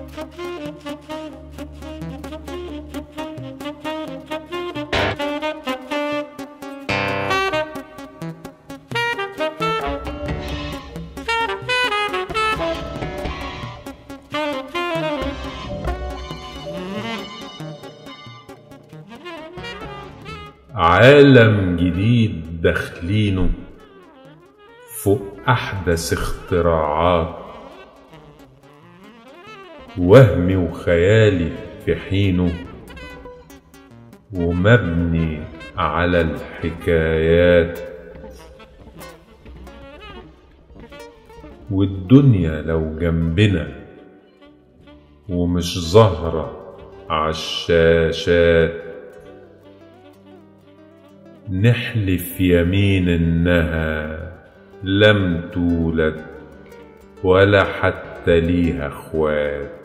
عالم جديد داخلينه فوق أحدث اختراعات وهمي وخيالي في حينه ومبني على الحكايات والدنيا لو جنبنا ومش ظاهرة عالشاشات نحلف يمين إنها لم تولد ولا حتى ليها اخوات